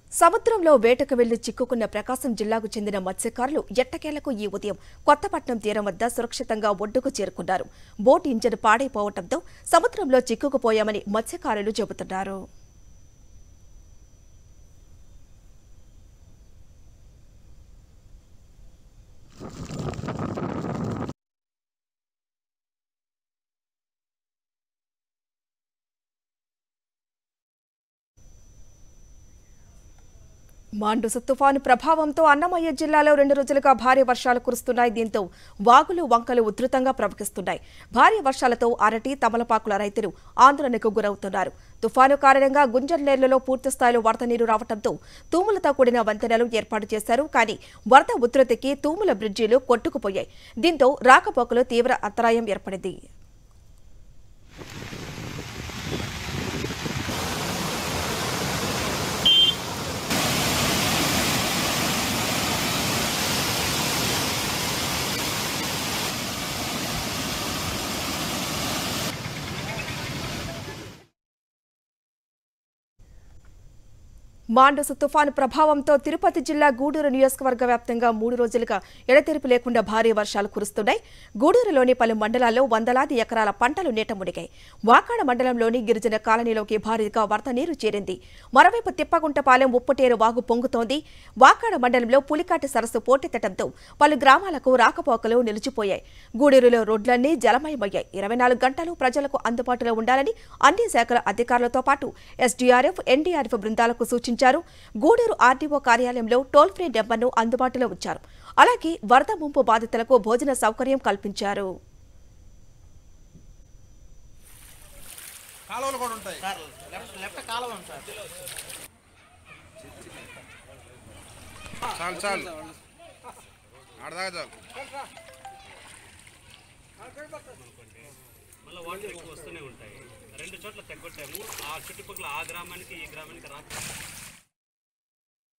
సముద్రంలో వేటకు వెళ్లి చిక్కుకున్న ప్రకాశం జిల్లాకు చెందిన మత్స్యకారులు ఎట్టకేలకు ఈ ఉదయం కొత్తపట్నం తీరం వద్ద సురక్షితంగా ఒడ్డుకు చేరుకున్నారు బోట్ ఇంజన్ పాడైపోవడంతో సముద్రంలో చిక్కుకుపోయామని మత్స్యకారులు చెబుతున్నారు మాండుస తుఫాను ప్రభావంతో అన్నమయ్య జిల్లాలో రెండు రోజులుగా భారీ వర్షాలు కురుస్తున్నాయి దీంతో వాగులు వంకలు ఉధృతంగా ప్రవహిస్తున్నాయి భారీ వర్షాలతో అరటి తమలపాకుల రైతులు ఆందోళనకు గురవుతున్నారు తుఫాను కారణంగా గుంజర్లేర్లలో పూర్తి స్థాయిలో వరద నీరు రావడంతో తూములతో కూడిన వంతెనలు ఏర్పాటు చేశారు కానీ వరద ఉధృతికి తూముల బ్రిడ్జీలు కొట్టుకుపోయాయి దీంతో రాకపోకలు తీవ్ర అంతరాయం ఏర్పడింది మాండసు తుఫాను ప్రభావంతో తిరుపతి జిల్లా గూడూరు నియోజకవర్గ వ్యాప్తంగా మూడు రోజులుగా ఎడతెరిపి లేకుండా భారీ వర్షాలు కురుస్తున్నాయి గూడూరులోని పలు మండలాల్లో వందలాది ఎకరాల పంటలు నీట మునిగాయి వాకాడ మండలంలోని గిరిజన కాలనీలోకి భారీగా వరద నీరు చేరింది మరోవైపు తిప్పగుంటపాలెం ఉప్పుటేరు వాగు పొంగుతోంది వాకాడ మండలంలో పులికాటి సరస్సు పోటెత్తడంతో పలు గ్రామాలకు రాకపోకలు నిలిచిపోయాయి గూడూరులో రోడ్లన్నీ జలమయమయ్యాయి ఇరవై నాలుగు గంటలు ప్రజలకు అందుబాటులో ఉండాలని అన్ని శాఖల అధికారులతో పాటు ఎస్డీఆర్ఎఫ్ ఎన్డీఆర్ఎఫ్ బృందాలకు సూచించారు గూడూరు ఆర్డీఓ కార్యాలయంలో టోల్ ఫ్రీ నెంబర్ను అందుబాటులో ఉంచారు అలాగే వరద ముంపు బాధితులకు భోజన సౌకర్యం కల్పించారు కాలువలు కూడా ఉంటాయి సార్ లెఫ్ట్ లెఫ్ట్ కాలం ఉంది సార్ చాలు చాలు ఆడదాకా చాలు మళ్ళీ వాటర్ ఎక్కువ వస్తూనే ఉంటాయి రెండు చోట్ల తగ్గొట్టాము ఆ చుట్టుపక్కల ఆ గ్రామానికి ఈ గ్రామానికి రాక